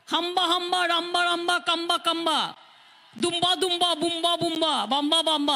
ಹಂಬ ಹಂಬ ರಂಬ ರಂಬ ಕಂಬ ಕಂಬ ದುಂಬ ದುಂಬ ಬುಂಬ ಬುಂಬ ಬಂಬ ಬಂಬ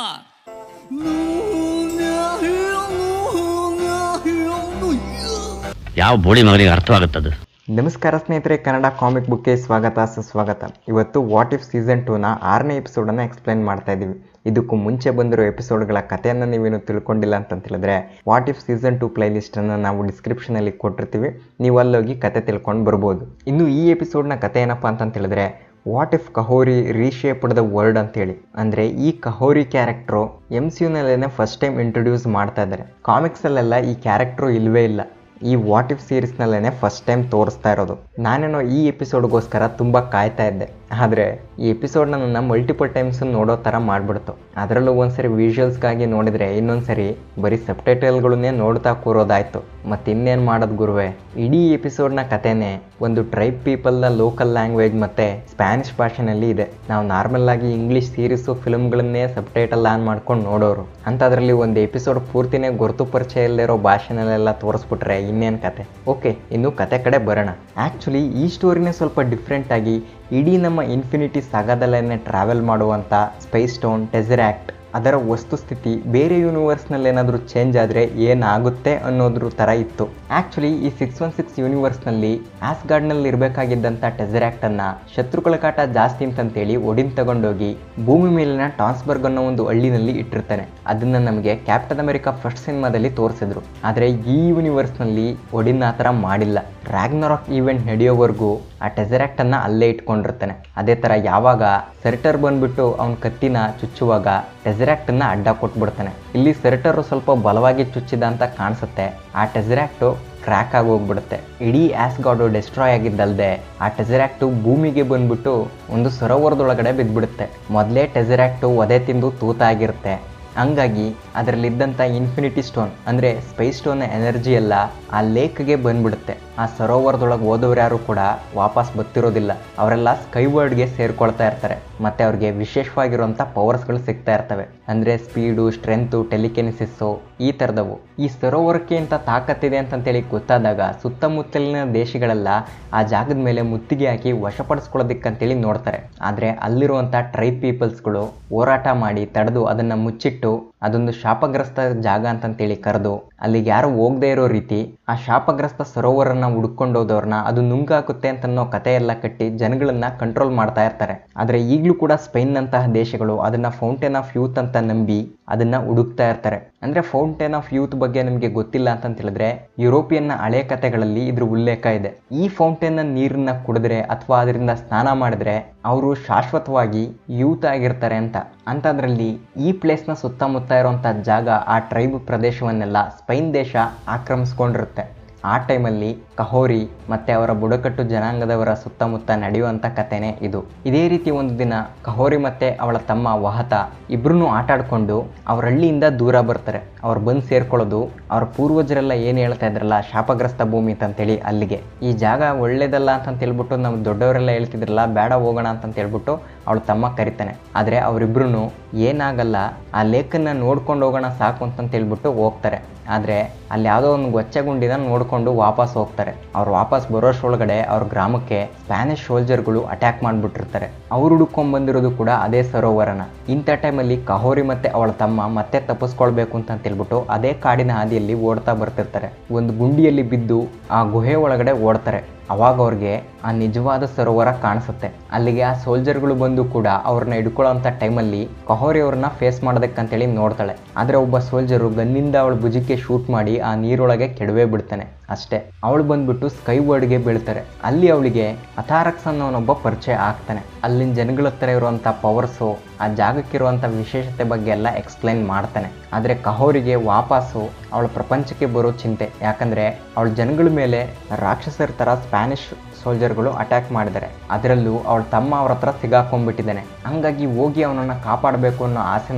ಯಾವ ಬೋಳಿ ಮಗನಿಗೆ ಅರ್ಥವಾಗುತ್ತದು ನಮಸ್ಕಾರ ಸ್ನೇಹಿತರೆ ಕನ್ನಡ ಕಾಮಿಕ್ ಬುಕ್ಗೆ ಸ್ವಾಗತ ಸುಸ್ವಾಗತ ಇವತ್ತು ವಾಟ್ ಇಫ್ ಸೀಸನ್ ಟೂನ ಆರನೇ ಎಪಿಸೋಡನ್ನು ಎಕ್ಸ್ಪ್ಲೈನ್ ಮಾಡ್ತಾ ಇದ್ದೀವಿ ಇದಕ್ಕೂ ಮುಂಚೆ ಬಂದಿರೋ ಎಪಿಸೋಡ್ಗಳ ಕಥೆಯನ್ನು ನೀವೇನು ತಿಳ್ಕೊಂಡಿಲ್ಲ ಅಂತ ಹೇಳಿದ್ರೆ ವಾಟ್ ಇಫ್ ಸೀಸನ್ ಟು ಪ್ಲೇಲಿಸ್ಟನ್ನು ನಾವು ಡಿಸ್ಕ್ರಿಪ್ಷನಲ್ಲಿ ಕೊಟ್ಟಿರ್ತೀವಿ ನೀವು ಅಲ್ಲೋಗಿ ಕತೆ ತಿಳ್ಕೊಂಡು ಬರ್ಬೋದು ಇನ್ನು ಈ ಎಪಿಸೋಡ್ನ ಕತೆ ಏನಪ್ಪ ಅಂತ ಹೇಳಿದ್ರೆ what if Kahhori reshaped the world ಅಂತೇಳಿ ಅಂದರೆ ಈ ಕಹೋರಿ ಕ್ಯಾರೆಕ್ಟ್ರು ಎಮ್ ಸಿ ಯುನಲ್ಲೇ ಫಸ್ಟ್ ಟೈಮ್ ಇಂಟ್ರೊಡ್ಯೂಸ್ ಮಾಡ್ತಾ ಇದ್ದಾರೆ ಕಾಮಿಕ್ಸಲ್ಲೆಲ್ಲ ಈ ಕ್ಯಾರೆಕ್ಟ್ರು ಇಲ್ವೇ ಇಲ್ಲ ಈ ವಾಟ್ ಇಫ್ ಸೀರೀಸ್ನಲ್ಲೇ ಫಸ್ಟ್ ಟೈಮ್ ತೋರಿಸ್ತಾ ಇರೋದು ನಾನೇನೋ ಈ ಎಪಿಸೋಡ್ಗೋಸ್ಕರ ತುಂಬ ಕಾಯ್ತಾ ಇದ್ದೆ ಆದರೆ ಈ ಎಪಿಸೋಡ್ನ ನನ್ನ ಮಲ್ಟಿಪಲ್ ಟೈಮ್ಸ್ ನೋಡೋ ಥರ ಮಾಡಿಬಿಡ್ತು ಅದರಲ್ಲೂ ಒಂದ್ಸರಿ ವಿಜುವಲ್ಸ್ಗಾಗಿ ನೋಡಿದರೆ ಇನ್ನೊಂದ್ಸರಿ ಬರೀ ಸಬ್ಟೈಟಲ್ಗಳನ್ನೇ ನೋಡ್ತಾ ಕೂರೋದಾಯ್ತು ಮತ್ತು ಇನ್ನೇನು ಮಾಡೋದು ಗುರುವೆ ಇಡೀ ಎಪಿಸೋಡ್ನ ಕಥೆನೇ ಒಂದು ಟ್ರೈಬ್ ಪೀಪಲ್ನ ಲೋಕಲ್ ಲ್ಯಾಂಗ್ವೇಜ್ ಮತ್ತು ಸ್ಪ್ಯಾನಿಷ್ ಭಾಷೆನಲ್ಲಿ ಇದೆ ನಾವು ನಾರ್ಮಲ್ ಆಗಿ ಇಂಗ್ಲೀಷ್ ಸೀರೀಸು ಫಿಲ್ಮ್ಗಳನ್ನೇ ಸಬ್ಟೈಟಲ್ ಆನ್ ಮಾಡ್ಕೊಂಡು ನೋಡೋರು ಅಂಥದ್ರಲ್ಲಿ ಒಂದು ಎಪಿಸೋಡ್ ಪೂರ್ತಿನೇ ಗುರುತು ಪರಿಚಯ ಇಲ್ಲದೆ ಇರೋ ಭಾಷೆನಲ್ಲೆಲ್ಲ ತೋರಿಸ್ಬಿಟ್ರೆ ಇನ್ನೇನು ಕತೆ ಓಕೆ ಇನ್ನು ಕತೆ ಕಡೆ ಬರೋಣ ಆ್ಯಕ್ಚುಲಿ ಈ ಸ್ಟೋರಿನೇ ಸ್ವಲ್ಪ ಡಿಫ್ರೆಂಟ್ ಆಗಿ ಇಡೀ ನಮ್ಮ ಇನ್ಫಿನಿಟಿ ಸಾಗದಲ್ಲೇ ಟ್ರಾವೆಲ್ ಮಾಡುವಂಥ ಸ್ಪೈಸ್ ಸ್ಟೋನ್ ಟೆಸರಾಕ್ಟ್ ಅದರ ವಸ್ತುಸ್ಥಿತಿ ಬೇರೆ ಯೂನಿವರ್ಸ್ನಲ್ಲಿ ಏನಾದರೂ ಚೇಂಜ್ ಆದರೆ ಏನಾಗುತ್ತೆ ಅನ್ನೋದ್ರ ಥರ ಇತ್ತು ಆ್ಯಕ್ಚುಲಿ ಈ ಸಿಕ್ಸ್ ಒನ್ ಸಿಕ್ಸ್ ಯೂನಿವರ್ಸ್ನಲ್ಲಿ ಆಸ್ಗಾರ್ಡ್ನಲ್ಲಿ ಇರಬೇಕಾಗಿದ್ದಂಥ ಟೆಸರಾಕ್ಟನ್ನು ಶತ್ರುಗಳ ಕಾಟ ಜಾಸ್ತಿ ಅಂತಂತೇಳಿ ಒಡಿನ್ ತಗೊಂಡೋಗಿ ಭೂಮಿ ಮೇಲಿನ ಟಾನ್ಸ್ಬರ್ಗ್ ಅನ್ನೋ ಒಂದು ಹಳ್ಳಿನಲ್ಲಿ ಇಟ್ಟಿರ್ತಾನೆ ಅದನ್ನು ನಮಗೆ ಕ್ಯಾಪ್ಟನ್ ಅಮೆರಿಕಾ ಫಸ್ಟ್ ಸಿನಿಮಾದಲ್ಲಿ ತೋರಿಸಿದ್ರು ಆದರೆ ಈ ಯೂನಿವರ್ಸ್ನಲ್ಲಿ ಒಡಿನ್ ಆ ಥರ ಮಾಡಿಲ್ಲ ರ್ಯಾಗ್ನರಾಕ್ ಈವೆಂಟ್ ನಡೆಯೋವರೆಗೂ ಆ ಟೆಸರಾಕ್ಟನ್ನು ಅಲ್ಲೇ ಇಟ್ಕೊಂಡಿರ್ತಾನೆ ಅದೇ ಥರ ಯಾವಾಗ ಸೆರ್ಟರ್ ಬಂದ್ಬಿಟ್ಟು ಅವನ ಕತ್ತಿನ ಚುಚ್ಚುವಾಗ ಟೆಸರಾಕ್ಟನ್ನು ಅಡ್ಡ ಕೊಟ್ಬಿಡ್ತಾನೆ ಇಲ್ಲಿ ಸೆರ್ಟರು ಸ್ವಲ್ಪ ಬಲವಾಗಿ ಚುಚ್ಚಿದ ಅಂತ ಕಾಣಿಸುತ್ತೆ ಆ ಟೆಸರಾಕ್ಟು ಕ್ರ್ಯಾಕ್ ಆಗಿ ಹೋಗ್ಬಿಡುತ್ತೆ ಇಡೀ ಆಸ್ ಗಾಡು ಡೆಸ್ಟ್ರಾಯ್ ಆಗಿದ್ದಲ್ದೆ ಆ ಟೆಸರಾಕ್ಟು ಭೂಮಿಗೆ ಬಂದ್ಬಿಟ್ಟು ಒಂದು ಸರೋವರದೊಳಗಡೆ ಬಿದ್ದುಬಿಡುತ್ತೆ ಮೊದಲೇ ಟೆಸರಾಕ್ಟು ಒದೆ ತಿಂದು ತೂತ ಆಗಿರುತ್ತೆ ಹಂಗಾಗಿ ಅದರಲ್ಲಿದ್ದಂಥ ಇನ್ಫಿನಿಟಿ ಸ್ಟೋನ್ ಅಂದರೆ ಸ್ಪೈಸ್ ಸ್ಟೋನ್ನ ಎನರ್ಜಿ ಎಲ್ಲ ಆ ಲೇಕ್ಗೆ ಬಂದ್ಬಿಡುತ್ತೆ ಆ ಸರೋವರದೊಳಗೆ ಹೋದವ್ರು ಯಾರು ಕೂಡ ವಾಪಸ್ ಬರ್ತಿರೋದಿಲ್ಲ ಅವರೆಲ್ಲ ಸ್ಕೈವರ್ಡ್ಗೆ ಸೇರ್ಕೊಳ್ತಾ ಇರ್ತಾರೆ ಮತ್ತು ಅವ್ರಿಗೆ ವಿಶೇಷವಾಗಿರುವಂಥ ಪವರ್ಸ್ಗಳು ಸಿಗ್ತಾ ಇರ್ತವೆ ಅಂದರೆ ಸ್ಪೀಡು ಸ್ಟ್ರೆಂತು ಟೆಲಿಕೆನಿಸಿಸ್ಸು ಈ ಥರದವು ಈ ಸರೋವರಕ್ಕೆ ಅಂತ ತಾಕತ್ತಿದೆ ಅಂತಂತೇಳಿ ಗೊತ್ತಾದಾಗ ಸುತ್ತಮುತ್ತಲಿನ ದೇಶಗಳೆಲ್ಲ ಆ ಜಾಗದ ಮೇಲೆ ಮುತ್ತಿಗೆ ಹಾಕಿ ವಶಪಡಿಸ್ಕೊಳ್ಳೋದಕ್ಕಂತೇಳಿ ನೋಡ್ತಾರೆ ಆದರೆ ಅಲ್ಲಿರುವಂಥ ಟ್ರೈಬ್ ಪೀಪಲ್ಸ್ಗಳು ಹೋರಾಟ ಮಾಡಿ ತಡೆದು ಅದನ್ನು ಮುಚ್ಚಿಟ್ಟು ಅದೊಂದು ಶಾಪಗ್ರಸ್ತ ಜಾಗ ಅಂತಂತೇಳಿ ಕರೆದು ಅಲ್ಲಿಗೆ ಯಾರು ಹೋಗದೇ ಇರೋ ರೀತಿ ಆ ಶಾಪಗ್ರಸ್ತ ಸರೋವರನ್ನ ಹುಡ್ಕೊಂಡು ಹೋದವ್ರನ್ನ ಅದು ನುಂಗಾಕುತ್ತೆ ಅಂತ ಅನ್ನೋ ಕತೆ ಎಲ್ಲ ಕಟ್ಟಿ ಜನಗಳನ್ನ ಕಂಟ್ರೋಲ್ ಮಾಡ್ತಾ ಇರ್ತಾರೆ ಆದರೆ ಈಗಲೂ ಕೂಡ ಸ್ಪೈನ್ನಂತಹ ದೇಶಗಳು ಅದನ್ನ ಫೌಂಟೇನ್ ಆಫ್ ಯೂತ್ ಅಂತ ನಂಬಿ ಅದನ್ನ ಹುಡುಕ್ತಾ ಇರ್ತಾರೆ ಅಂದ್ರೆ ಫೌಂಟೇನ್ ಆಫ್ ಯೂತ್ ಬಗ್ಗೆ ನಿಮಗೆ ಗೊತ್ತಿಲ್ಲ ಅಂತ ಹೇಳಿದ್ರೆ ಯುರೋಪಿಯನ್ನ ಹಳೆ ಕಥೆಗಳಲ್ಲಿ ಇದ್ರ ಉಲ್ಲೇಖ ಇದೆ ಈ ಫೌಂಟೇನ್ ನೀರನ್ನ ಕುಡಿದ್ರೆ ಅಥವಾ ಅದರಿಂದ ಸ್ನಾನ ಮಾಡಿದ್ರೆ ಅವರು ಶಾಶ್ವತವಾಗಿ ಯೂತ್ ಆಗಿರ್ತಾರೆ ಅಂತ ಅಂಥದ್ರಲ್ಲಿ ಈ ಪ್ಲೇಸ್ನ ಸುತ್ತಮುತ್ತ ಇರುವಂಥ ಜಾಗ ಆ ಟ್ರೈಬ್ ಪ್ರದೇಶವನ್ನೆಲ್ಲ ಸ್ಪೈನ್ ದೇಶ ಆಕ್ರಮಿಸ್ಕೊಂಡಿರುತ್ತೆ ಆ ಟೈಮಲ್ಲಿ ಕಹೋರಿ ಮತ್ತು ಅವರ ಬುಡಕಟ್ಟು ಜನಾಂಗದವರ ಸುತ್ತಮುತ್ತ ನಡೆಯುವಂಥ ಕಥೆನೇ ಇದು ಇದೇ ರೀತಿ ಒಂದು ದಿನ ಕಹೋರಿ ಮತ್ತು ಅವಳ ತಮ್ಮ ವಹತ ಇಬ್ಬರೂ ಆಟ ಆಡ್ಕೊಂಡು ಅವ್ರ ಹಳ್ಳಿಯಿಂದ ದೂರ ಬರ್ತಾರೆ ಅವ್ರು ಬಂದು ಸೇರ್ಕೊಳ್ಳೋದು ಅವ್ರ ಪೂರ್ವಜರೆಲ್ಲ ಏನು ಹೇಳ್ತಾ ಇದ್ರಲ್ಲ ಶಾಪಗ್ರಸ್ತ ಭೂಮಿ ಅಂತಂತೇಳಿ ಅಲ್ಲಿಗೆ ಈ ಜಾಗ ಒಳ್ಳೇದಲ್ಲ ಅಂತ ಹೇಳ್ಬಿಟ್ಟು ನಮ್ಮ ದೊಡ್ಡವರೆಲ್ಲ ಹೇಳ್ತಿದ್ರಲ್ಲ ಬೇಡ ಹೋಗೋಣ ಅಂತ ಹೇಳ್ಬಿಟ್ಟು ಅವಳ ತಮ್ಮ ಕರಿತಾನೆ ಆದರೆ ಅವರಿಬ್ರು ಏನಾಗಲ್ಲ ಆ ಲೇಕನ್ನು ನೋಡ್ಕೊಂಡು ಹೋಗೋಣ ಸಾಕು ಅಂತಂತ ಹೇಳ್ಬಿಟ್ಟು ಹೋಗ್ತಾರೆ ಆದರೆ ಅಲ್ಲಿ ಯಾವುದೋ ಒಂದು ಗೊಚ್ಚಗುಂಡಿನ ನೋಡಿಕೊಂಡು ವಾಪಸ್ ಹೋಗ್ತಾರೆ ಅವ್ರು ವಾಪಸ್ ಬರೋಷ್ಟೊಳಗಡೆ ಅವ್ರ ಗ್ರಾಮಕ್ಕೆ ಸ್ಪ್ಯಾನಿಷ್ ಸೋಲ್ಜರ್ಗಳು ಅಟ್ಯಾಕ್ ಮಾಡಿಬಿಟ್ಟಿರ್ತಾರೆ ಅವ್ರು ಹುಡುಕೊಂಡ್ ಬಂದಿರೋದು ಕೂಡ ಅದೇ ಸರೋವರನ ಇಂಥ ಟೈಮಲ್ಲಿ ಕಹೋರಿ ಮತ್ತೆ ಅವಳ ತಮ್ಮ ಮತ್ತೆ ತಪ್ಪಿಸ್ಕೊಳ್ಬೇಕು ಅಂತ ಹೇಳ್ಬಿಟ್ಟು ಅದೇ ಕಾಡಿನ ಹಾದಿಯಲ್ಲಿ ಓಡ್ತಾ ಬರ್ತಿರ್ತಾರೆ ಒಂದು ಗುಂಡಿಯಲ್ಲಿ ಬಿದ್ದು ಆ ಗುಹೆ ಒಳಗಡೆ ಓಡ್ತಾರೆ ಅವಾಗ ಅವ್ರಿಗೆ ಆ ನಿಜವಾದ ಸರೋವರ ಕಾಣಿಸುತ್ತೆ ಅಲ್ಲಿಗೆ ಆ ಸೋಲ್ಜರ್ಗಳು ಬಂದು ಕೂಡ ಅವ್ರನ್ನ ಹಿಡ್ಕೊಳ್ಳೋಂಥ ಟೈಮಲ್ಲಿ ಕಹೋರಿ ಅವ್ರನ್ನ ಫೇಸ್ ಮಾಡೋದಕ್ಕಂತೇಳಿ ನೋಡ್ತಾಳೆ ಆದರೆ ಒಬ್ಬ ಸೋಲ್ಜರು ಗನ್ನಿಂದ ಅವಳ ಭುಜಕ್ಕೆ ಶೂಟ್ ಮಾಡಿ ಆ ನೀರೊಳಗೆ ಕೆಡವೇ ಬಿಡ್ತಾನೆ ಅಷ್ಟೇ ಅವಳು ಬಂದ್ಬಿಟ್ಟು ಸ್ಕೈ ವರ್ಡ್ಗೆ ಬೀಳ್ತಾರೆ ಅಲ್ಲಿ ಅವಳಿಗೆ ಅಥಾರಕ್ಸ್ ಅನ್ನೋನೊಬ್ಬ ಪರಿಚಯ ಆಗ್ತಾನೆ ಅಲ್ಲಿನ ಜನಗಳ ಹತ್ರ ಇರುವಂಥ ಪವರ್ಸು ಆ ಜಾಗಕ್ಕಿರುವಂಥ ವಿಶೇಷತೆ ಬಗ್ಗೆ ಎಲ್ಲ ಎಕ್ಸ್ಪ್ಲೈನ್ ಮಾಡ್ತಾನೆ ಆದರೆ ಕಹೋರಿಗೆ ವಾಪಸ್ಸು ಅವಳ ಪ್ರಪಂಚಕ್ಕೆ ಬರೋ ಚಿಂತೆ ಯಾಕಂದರೆ ಅವಳ ಜನಗಳ ಮೇಲೆ ರಾಕ್ಷಸರ ಥರ ಸ್ಪ್ಯಾನಿಷ್ ಸೋಲ್ಜರ್ಗಳು ಅಟ್ಯಾಕ್ ಮಾಡಿದ್ದಾರೆ ಅದರಲ್ಲೂ ಅವಳ ತಮ್ಮ ಅವ್ರ ಹತ್ರ ಸಿಗಾಕೊಂಡ್ಬಿಟ್ಟಿದ್ದಾನೆ ಹಂಗಾಗಿ ಹೋಗಿ ಅವನನ್ನು ಕಾಪಾಡಬೇಕು ಅನ್ನೋ ಆಸೆನಲ್ಲಿ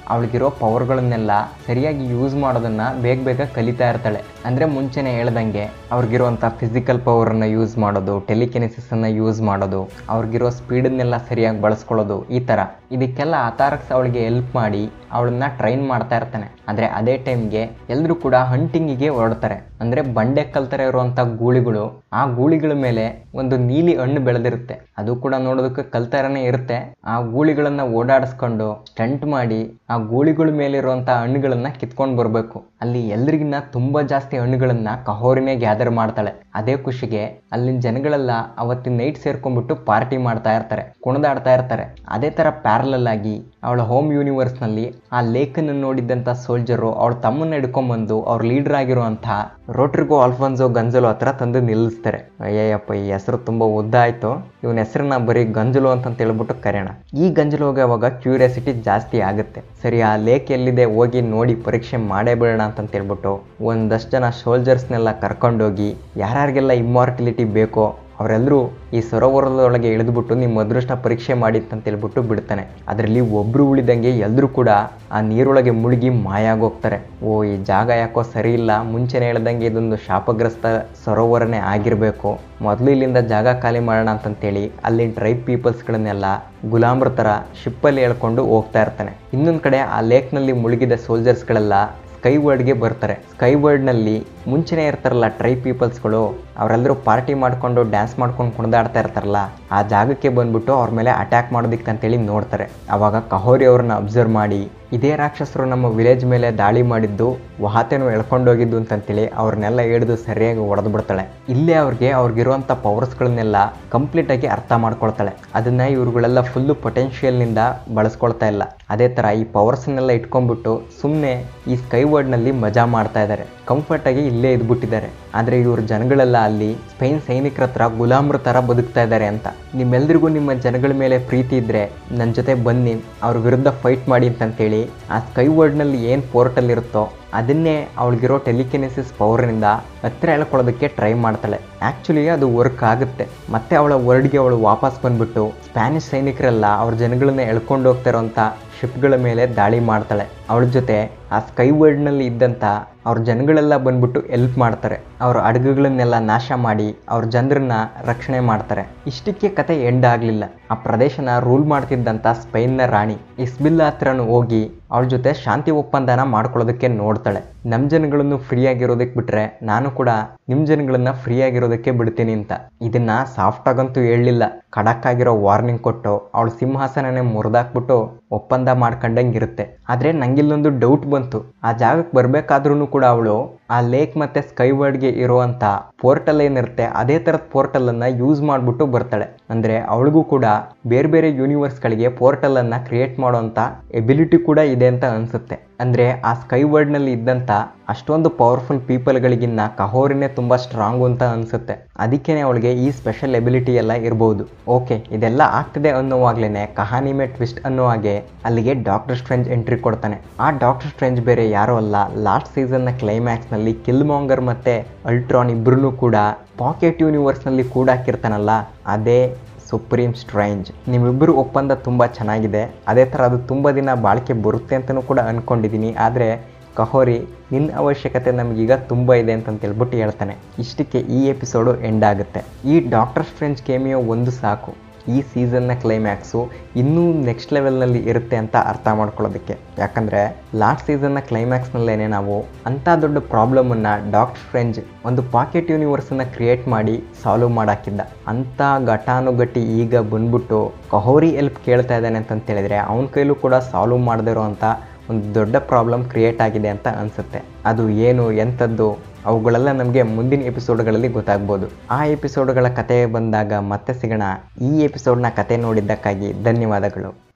ಅವಳಿಗಿರೋ ಪವರ್ಗಳನ್ನೆಲ್ಲ ಸರಿಯಾಗಿ ಯೂಸ್ ಮಾಡೋದನ್ನ ಬೇಗ ಬೇಗ ಕಲಿತಾ ಇರ್ತಾಳೆ ಅಂದರೆ ಮುಂಚೆನೆ ಹೇಳ್ದಂಗೆ ಅವ್ರಿಗಿರುವಂಥ ಫಿಸಿಕಲ್ ಪವರನ್ನು ಯೂಸ್ ಮಾಡೋದು ಟೆಲಿಕೆನಿಸಿಸನ್ನು ಯೂಸ್ ಮಾಡೋದು ಅವ್ರಿಗಿರೋ ಸ್ಪೀಡನ್ನೆಲ್ಲ ಸರಿಯಾಗಿ ಬಳಸ್ಕೊಳ್ಳೋದು ಈ ಥರ ಇದಕ್ಕೆಲ್ಲ ಆತಾರಕ್ಸ್ ಅವಳಿಗೆ ಹೆಲ್ಪ್ ಮಾಡಿ ಅವಳನ್ನ ಟ್ರೈನ್ ಮಾಡ್ತಾ ಇರ್ತಾನೆ ಆದರೆ ಅದೇ ಟೈಮ್ಗೆ ಎಲ್ಲರೂ ಕೂಡ ಹಂಟಿಂಗಿಗೆ ಹೊರಡ್ತಾರೆ ಅಂದರೆ ಬಂಡೆ ಕಲ್ತರ ಇರುವಂಥ ಗೂಳಿಗಳು ಆ ಗೂಳಿಗಳ ಮೇಲೆ ಒಂದು ನೀಲಿ ಹಣ್ಣು ಬೆಳೆದಿರುತ್ತೆ ಅದು ಕೂಡ ನೋಡೋದಕ್ಕೆ ಕಲ್ತರನೇ ಇರುತ್ತೆ ಆ ಗೂಳಿಗಳನ್ನ ಓಡಾಡಿಸ್ಕೊಂಡು ಸ್ಟಂಟ್ ಮಾಡಿ ಆ ಗೂಳಿಗಳ ಮೇಲಿರುವಂಥ ಹಣ್ಣುಗಳನ್ನ ಕಿತ್ಕೊಂಡು ಬರಬೇಕು ಅಲ್ಲಿ ಎಲ್ರಿಗಿನ್ನ ತುಂಬ ಜಾಸ್ತಿ ಹಣ್ಣುಗಳನ್ನ ಕಹೋರಿನೇ ಗ್ಯಾದರ್ ಮಾಡ್ತಾಳೆ ಅದೇ ಖುಷಿಗೆ ಅಲ್ಲಿನ ಜನಗಳೆಲ್ಲ ಅವತ್ತಿನ ನೈಟ್ ಸೇರ್ಕೊಂಡ್ಬಿಟ್ಟು ಪಾರ್ಟಿ ಮಾಡ್ತಾ ಇರ್ತಾರೆ ಕುಣಿದಾಡ್ತಾ ಇರ್ತಾರೆ ಅದೇ ಥರ ಪ್ಯಾರಲಲ್ ಆಗಿ ಅವಳ ಹೋಮ್ ಯೂನಿವರ್ಸ್ನಲ್ಲಿ ಆ ಲೇಖನ್ನು ನೋಡಿದ್ದಂಥ ಸೋಲ್ಜರು ಅವಳ ತಮ್ಮನ್ನ ಹಿಡ್ಕೊಂಬಂದು ಅವ್ರ ಲೀಡರ್ ಆಗಿರುವಂಥ ರೋಟ್ರಿಗೋ ಆಲ್ಫಾನ್ಸೋ ಗಂಜಲು ಹತ್ರ ತಂದು ನಿಲ್ಲಿಸ್ತಾರೆ ಅಯ್ಯಯ್ಯಪ್ಪ ಈ ಹೆಸರು ತುಂಬ ಉದ್ದ ಆಯಿತು ಇವನ ಹೆಸರನ್ನ ಬರೀ ಗಂಜಲು ಅಂತ ಹೇಳ್ಬಿಟ್ಟು ಕರೆಯೋಣ ಈ ಗಂಜಲುಗೆ ಅವಾಗ ಕ್ಯೂರಿಯಾಸಿಟಿ ಜಾಸ್ತಿ ಆಗುತ್ತೆ ಸರಿ ಆ ಲೇಕ್ ಎಲ್ಲಿದೆ ಹೋಗಿ ನೋಡಿ ಪರೀಕ್ಷೆ ಮಾಡೇ ಬಿಡೋಣ ಅಂತ ಹೇಳ್ಬಿಟ್ಟು ಒಂದಷ್ಟು ಜನ ಸೋಲ್ಜರ್ಸ್ನೆಲ್ಲ ಕರ್ಕೊಂಡೋಗಿ ಯಾರ್ಯಾರಿಗೆಲ್ಲ ಇಮ್ಮಾರ್ಟಿಲಿಟಿ ಬೇಕೋ ಅವರೆಲ್ಲರೂ ಈ ಸರೋವರದೊಳಗೆ ಇಳಿದ್ಬಿಟ್ಟು ನಿಮ್ಮ ಅದೃಷ್ಟ ಪರೀಕ್ಷೆ ಮಾಡಿ ಅಂತ ಹೇಳ್ಬಿಟ್ಟು ಬಿಡ್ತಾನೆ ಅದರಲ್ಲಿ ಒಬ್ರು ಉಳಿದಂಗೆ ಎಲ್ಲರೂ ಕೂಡ ಆ ನೀರೊಳಗೆ ಮುಳುಗಿ ಮಾಯ ಆಗೋಗ್ತಾರೆ ಓ ಈ ಜಾಗ ಯಾಕೋ ಸರಿ ಇಲ್ಲ ಮುಂಚೆನೇ ಹೇಳ್ದಂಗೆ ಇದೊಂದು ಶಾಪಗ್ರಸ್ತ ಸರೋವರನೇ ಆಗಿರಬೇಕು ಮೊದಲು ಇಲ್ಲಿಂದ ಜಾಗ ಖಾಲಿ ಮಾಡೋಣ ಅಂತಂತೇಳಿ ಅಲ್ಲಿನ ಟ್ರೈಬ್ ಪೀಪಲ್ಸ್ಗಳನ್ನೆಲ್ಲ ಗುಲಾಮ್ರ ಥರ ಶಿಪ್ಪಲ್ಲಿ ಹೇಳ್ಕೊಂಡು ಹೋಗ್ತಾ ಇರ್ತಾನೆ ಇನ್ನೊಂದು ಕಡೆ ಆ ಲೇಕ್ನಲ್ಲಿ ಮುಳುಗಿದ ಸೋಲ್ಜರ್ಸ್ಗಳೆಲ್ಲ ಸ್ಕೈ ವರ್ಡ್ಗೆ ಬರ್ತಾರೆ ಸ್ಕೈ ವರ್ಡ್ನಲ್ಲಿ ಮುಂಚೆನೇ ಇರ್ತಾರಲ್ಲ ಟ್ರೈ ಪೀಪಲ್ಸ್ಗಳು ಅವರೆಲ್ಲರೂ ಪಾರ್ಟಿ ಮಾಡಿಕೊಂಡು ಡ್ಯಾನ್ಸ್ ಮಾಡ್ಕೊಂಡು ಕುಣಿದಾಡ್ತಾ ಇರ್ತಾರಲ್ಲ ಆ ಜಾಗಕ್ಕೆ ಬಂದ್ಬಿಟ್ಟು ಅವ್ರ ಮೇಲೆ ಅಟ್ಯಾಕ್ ಮಾಡೋದಿಕ್ಕೆ ಅಂತೇಳಿ ನೋಡ್ತಾರೆ ಅವಾಗ ಕಹೋರಿ ಅವ್ರನ್ನ ಅಬ್ಸರ್ವ್ ಮಾಡಿ ಇದೇ ರಾಕ್ಷಸರು ನಮ್ಮ ವಿಲೇಜ್ ಮೇಲೆ ದಾಳಿ ಮಾಡಿದ್ದು ವಹಾತೆನೂ ಎಳ್ಕೊಂಡೋಗಿದ್ದು ಅಂತಂತೇಳಿ ಅವ್ರನ್ನೆಲ್ಲ ಹಿಡಿದು ಸರಿಯಾಗಿ ಹೊಡೆದು ಬಿಡ್ತಾಳೆ ಇಲ್ಲೇ ಅವ್ರಿಗೆ ಅವ್ರಿಗಿರುವಂಥ ಪವರ್ಸ್ಗಳನ್ನೆಲ್ಲ ಕಂಪ್ಲೀಟಾಗಿ ಅರ್ಥ ಮಾಡ್ಕೊಳ್ತಾಳೆ ಅದನ್ನ ಇವ್ರುಗಳೆಲ್ಲ ಫುಲ್ಲು ಪೊಟೆನ್ಷಿಯಲ್ನಿಂದ ಬಳಸ್ಕೊಳ್ತಾ ಇಲ್ಲ ಅದೇ ಥರ ಈ ಪವರ್ಸ್ನೆಲ್ಲ ಇಟ್ಕೊಂಡ್ಬಿಟ್ಟು ಸುಮ್ಮನೆ ಈ ಸ್ಕೈ ವರ್ಡ್ನಲ್ಲಿ ಮಜಾ ಮಾಡ್ತಾ ಇದ್ದಾರೆ ಕಂಫರ್ಟಾಗಿ ಇಲ್ಲೇ ಇದ್ಬಿಟ್ಟಿದ್ದಾರೆ ಆದರೆ ಇವ್ರ ಜನಗಳೆಲ್ಲ ಅಲ್ಲಿ ಸ್ಪೈನ್ ಸೈನಿಕರ ಹತ್ರ ಗುಲಾಮ್ರ ಥರ ಬದುಕ್ತಾ ಇದ್ದಾರೆ ಅಂತ ನಿಮ್ಮೆಲ್ರಿಗೂ ನಿಮ್ಮ ಜನಗಳ ಮೇಲೆ ಪ್ರೀತಿ ಇದ್ದರೆ ನನ್ನ ಜೊತೆ ಬನ್ನಿ ಅವ್ರ ವಿರುದ್ಧ ಫೈಟ್ ಮಾಡಿ ಅಂತಂತೇಳಿ ಆ ಸ್ಕೈ ವರ್ಡ್ನಲ್ಲಿ ಏನು ಪೋರ್ಟಲ್ ಇರುತ್ತೋ ಅದನ್ನೇ ಅವಳಿಗಿರೋ ಟೆಲಿಕೆನೆಸಿಸ್ ಪವರ್ನಿಂದ ಹತ್ರ ಎಳ್ಕೊಳ್ಳೋದಕ್ಕೆ ಟ್ರೈ ಮಾಡ್ತಾಳೆ ಆ್ಯಕ್ಚುಲಿ ಅದು ವರ್ಕ್ ಆಗುತ್ತೆ ಮತ್ತೆ ಅವಳ ವರ್ಡ್ಗೆ ಅವಳು ವಾಪಸ್ ಬಂದ್ಬಿಟ್ಟು ಸ್ಪ್ಯಾನಿಷ್ ಸೈನಿಕರೆಲ್ಲ ಅವ್ರ ಜನಗಳನ್ನ ಎಳ್ಕೊಂಡು ಹೋಗ್ತಾ ಇರೋಂಥ ಶಿಪ್ಗಳ ಮೇಲೆ ದಾಳಿ ಮಾಡ್ತಾಳೆ ಅವಳ ಜೊತೆ ಆ ಸ್ಕೈ ವರ್ಡ್ನಲ್ಲಿ ಇದ್ದಂಥ ಅವ್ರ ಜನಗಳೆಲ್ಲ ಬಂದ್ಬಿಟ್ಟು ಎಲ್ಪ್ ಮಾಡ್ತಾರೆ ಅವ್ರ ಹಡಗುಗಳನ್ನೆಲ್ಲ ನಾಶ ಮಾಡಿ ಅವ್ರ ಜನರನ್ನ ರಕ್ಷಣೆ ಮಾಡ್ತಾರೆ ಇಷ್ಟಕ್ಕೆ ಕತೆ ಎಂಡ್ ಆಗಲಿಲ್ಲ ಆ ಪ್ರದೇಶನ ರೂಲ್ ಮಾಡ್ತಿದ್ದಂಥ ಸ್ಪೈನ್ನ ರಾಣಿ ಇಸ್ಬಿಲ್ಲಾ ಹತ್ರನೂ ಹೋಗಿ ಅವಳ ಜೊತೆ ಶಾಂತಿ ಒಪ್ಪಂದನ ಮಾಡ್ಕೊಳ್ಳೋದಕ್ಕೆ ನೋಡ್ತಾಳೆ ನಮ್ಮ ಜನಗಳನ್ನು ಫ್ರೀ ಆಗಿರೋದಕ್ಕೆ ಬಿಟ್ರೆ ನಾನು ಕೂಡ ನಿಮ್ಮ ಜನಗಳನ್ನ ಫ್ರೀ ಆಗಿರೋದಕ್ಕೆ ಬಿಡ್ತೀನಿ ಅಂತ ಇದನ್ನ ಸಾಫ್ಟ್ ಆಗಂತೂ ಹೇಳಲಿಲ್ಲ ಖಡಕ್ ಆಗಿರೋ ವಾರ್ನಿಂಗ್ ಕೊಟ್ಟು ಅವಳ ಸಿಂಹಾಸನನೇ ಮುರಿದಾಕ್ಬಿಟ್ಟು ಒಪ್ಪಂದ ಮಾಡ್ಕೊಂಡಂಗೆ ಇರುತ್ತೆ ಆದರೆ ನಂಗಿಲ್ಲೊಂದು ಡೌಟ್ ಬಂತು ಆ ಜಾಗಕ್ಕೆ ಬರಬೇಕಾದ್ರೂ ಕೂಡ ಅವಳು ಆ ಲೇಕ್ ಮತ್ತೆ ಸ್ಕೈ ವರ್ಡ್ಗೆ ಇರುವಂಥ ಪೋರ್ಟಲ್ ಏನಿರುತ್ತೆ ಅದೇ ಥರದ ಪೋರ್ಟಲನ್ನು ಯೂಸ್ ಮಾಡಿಬಿಟ್ಟು ಬರ್ತಾಳೆ ಅಂದರೆ ಅವಳಿಗೂ ಕೂಡ ಬೇರೆ ಬೇರೆ ಯೂನಿವರ್ಸ್ಗಳಿಗೆ ಪೋರ್ಟಲನ್ನು ಕ್ರಿಯೇಟ್ ಮಾಡುವಂಥ ಎಬಿಲಿಟಿ ಕೂಡ ಇದೆ ಅಂತ ಅನಿಸುತ್ತೆ ಅಂದರೆ ಆ ಸ್ಕೈ ವರ್ಡ್ನಲ್ಲಿ ಇದ್ದಂಥ ಅಷ್ಟೊಂದು ಪವರ್ಫುಲ್ ಪೀಪಲ್ಗಳಿಗಿನ್ನ ಕಹೋರಿನೇ ತುಂಬ ಸ್ಟ್ರಾಂಗು ಅಂತ ಅನಿಸುತ್ತೆ ಅದಕ್ಕೇ ಅವಳಿಗೆ ಈ ಸ್ಪೆಷಲ್ ಎಬಿಲಿಟಿ ಎಲ್ಲ ಇರ್ಬೋದು ಓಕೆ ಇದೆಲ್ಲ ಆಗ್ತಿದೆ ಅನ್ನೋವಾಗ್ಲೇ ಕಹಾನಿ ಮೇ ಟ್ವಿಸ್ಟ್ ಅನ್ನೋ ಹಾಗೆ ಅಲ್ಲಿಗೆ ಡಾಕ್ಟರ್ ಸ್ಟ್ರೆಂಜ್ ಎಂಟ್ರಿ ಕೊಡ್ತಾನೆ ಆ ಡಾಕ್ಟರ್ ಸ್ಟ್ರೆಂಜ್ ಬೇರೆ ಯಾರೋ ಅಲ್ಲ ಲಾಸ್ಟ್ ಸೀಸನ್ನ ಕ್ಲೈಮ್ಯಾಕ್ಸ್ನಲ್ಲಿ ಕಿಲ್ಮಾಂಗರ್ ಮತ್ತು ಅಲ್ಟ್ರಾನ್ ಇಬ್ಬರೂ ಕೂಡ ಪಾಕೆಟ್ ಯೂನಿವರ್ಸ್ನಲ್ಲಿ ಕೂಡ ಹಾಕಿರ್ತಾನಲ್ಲ ಅದೇ ಸುಪ್ರೀಂ ಸ್ಟ್ರೈಂಜ್ ನಿಮ್ಮಿಬ್ಬರು ಒಪ್ಪಂದ ತುಂಬ ಚೆನ್ನಾಗಿದೆ ಅದೇ ಥರ ಅದು ತುಂಬ ದಿನ ಬಾಳಿಕೆ ಬರುತ್ತೆ ಅಂತಲೂ ಕೂಡ ಅಂದ್ಕೊಂಡಿದ್ದೀನಿ ಆದರೆ ಕಹೋರಿ ನಿನ್ನ ಅವಶ್ಯಕತೆ ನಮಗೀಗ ತುಂಬ ಇದೆ ಅಂತ ಹೇಳ್ಬಿಟ್ಟು ಹೇಳ್ತಾನೆ ಇಷ್ಟಕ್ಕೆ ಈ ಎಪಿಸೋಡು ಎಂಡ್ ಆಗುತ್ತೆ ಈ ಡಾಕ್ಟರ್ ಸ್ಟ್ರೆಂಜ್ ಕೇಮಿಯೋ ಒಂದು ಸಾಕು ಈ ಸೀಸನ್ನ ಕ್ಲೈಮ್ಯಾಕ್ಸು ಇನ್ನೂ ನೆಕ್ಸ್ಟ್ ಲೆವೆಲ್ನಲ್ಲಿ ಇರುತ್ತೆ ಅಂತ ಅರ್ಥ ಮಾಡ್ಕೊಳ್ಳೋದಕ್ಕೆ ಯಾಕಂದರೆ ಲಾಸ್ಟ್ ಸೀಸನ್ನ ಕ್ಲೈಮ್ಯಾಕ್ಸ್ನಲ್ಲೇ ನಾವು ಅಂಥ ದೊಡ್ಡ ಪ್ರಾಬ್ಲಮನ್ನು ಡಾಕ್ಟರ್ ಫ್ರೆಂಜ್ ಒಂದು ಪಾಕೆಟ್ ಯೂನಿವರ್ಸನ್ನು ಕ್ರಿಯೇಟ್ ಮಾಡಿ ಸಾಲ್ವ್ ಮಾಡಾಕಿದ್ದ ಅಂಥ ಘಟಾನುಘಟಿ ಈಗ ಬಂದ್ಬಿಟ್ಟು ಕಹೋರಿ ಎಲ್ಪ್ ಕೇಳ್ತಾ ಇದ್ದಾನೆ ಅಂತ ಹೇಳಿದ್ರೆ ಅವನ ಕೈಲೂ ಕೂಡ ಸಾಲ್ವ್ ಮಾಡದೇ ಇರೋವಂಥ ಒಂದು ದೊಡ್ಡ ಪ್ರಾಬ್ಲಮ್ ಕ್ರಿಯೇಟ್ ಆಗಿದೆ ಅಂತ ಅನಿಸುತ್ತೆ ಅದು ಏನು ಎಂಥದ್ದು ಅವುಗಳೆಲ್ಲ ನಮಗೆ ಮುಂದಿನ ಎಪಿಸೋಡ್ಗಳಲ್ಲಿ ಗೊತ್ತಾಗ್ಬೋದು ಆ ಎಪಿಸೋಡ್ಗಳ ಕತೆ ಬಂದಾಗ ಮತ್ತೆ ಸಿಗೋಣ ಈ ಎಪಿಸೋಡ್ನ ಕತೆ ನೋಡಿದ್ದಕ್ಕಾಗಿ ಧನ್ಯವಾದಗಳು